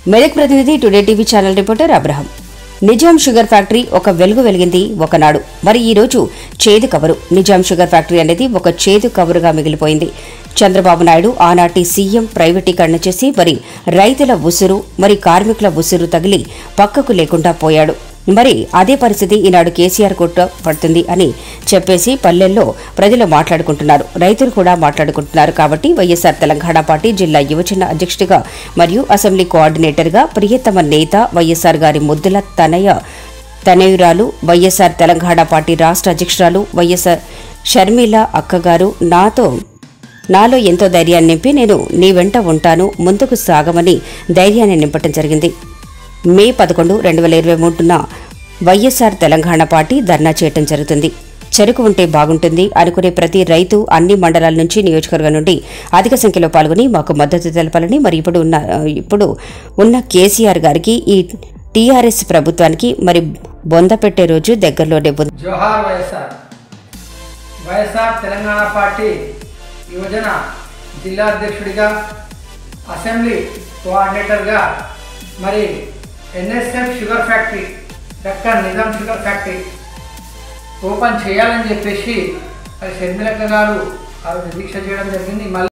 మెదక్ ప్రతినిధి today TV channel reporter Abraham Nizam sugar factory ఒక వెలుగు వెలిగింది ఒకనాడు మరి ఈ రోజు చేదు కవరు నిజాం షుగర్ ఫ్యాక్టరీ అనేది ఒక చేదు కవరుగా మిగిలిపోయింది చంద్రబాబు నాయుడు ఆనాటి సీఎం ప్రైవేటీకరణ చేసి మరి రైతుల ఉసురు మరి కార్మికుల ఉసురు తగిలి పక్కకు లేకుండా పోయాడు మరి అదే పరిస్థితి ఈనాడు కేసీఆర్ కొట్ట పడుతుంది అని చెప్పేసి పల్లెల్లో ప్రజలు మాట్లాడుకుంటున్నారు రైతులు కూడా మాట్లాడుకుంటున్నారు కాబట్టి వైఎస్ఆర్ తెలంగాణ పార్టీ జిల్లా యువజన అధ్యక్షుడిగా మరియు అసెంబ్లీ కోఆర్డినేటర్గా ప్రియతమ నేత వైఎస్ఆర్ గారి ముద్దుల తనయ తనయురాలు వైఎస్ఆర్ తెలంగాణ పార్టీ రాష్ట్ర అధ్యక్షురాలు వైఎస్ఆర్ షర్మిల అక్కగారు నాతో నాలో ఎంతో ధైర్యాన్ని నింపి నేను నీ వెంట ఉంటాను ముందుకు సాగమని ధైర్యాన్ని నింపటం జరిగింది మే పదకొండు రెండు వేల ఇరవై మూడున వైఎస్ఆర్ తెలంగాణ పార్టీ ధర్నా చేయటం జరుగుతుంది చెరుకు ఉంటే బాగుంటుంది అనుకునే ప్రతి రైతు అన్ని మండలాల నుంచి నియోజకవర్గం నుండి అధిక సంఖ్యలో పాల్గొని మాకు మద్దతు తెలపాలని మరి ఇప్పుడు ఉన్న ఇప్పుడు ఉన్న కేసీఆర్ గారికి ఈ టీఆర్ఎస్ ప్రభుత్వానికి మరి బొంద పెట్టే రోజు దగ్గరలోనే ఉంది జోహార్ వైఎస్ఆర్ వైఎస్ఆర్ తెలంగాణ పార్టీ యువజన జిల్లా అధ్యక్షుడిగా అసెంబ్లీ కోఆర్డినేటర్గా మరి NSF sugar factory doctor Nizam sugar factory open చేయాలని చెప్పేసి మరి షర్మిలక్క గారు ఆ రోజు దీక్ష చేయడం జరిగింది మళ్ళీ